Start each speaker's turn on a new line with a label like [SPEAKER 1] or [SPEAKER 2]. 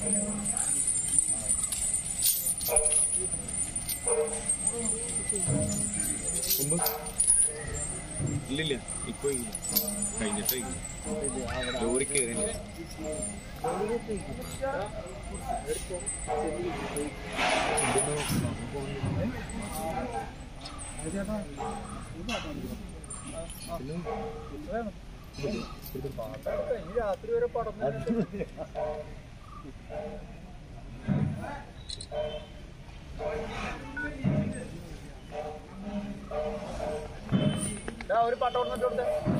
[SPEAKER 1] മുമ്പ് ഇല്ലില്ല ഇപ്പൊ ഇല്ല കഴിഞ്ഞിട്ടേ ഇല്ല ലോറി കയറില്ല
[SPEAKER 2] രാത്രി വരെ പടം ഒരു പട്ടം കൊടുത്തിട്ട്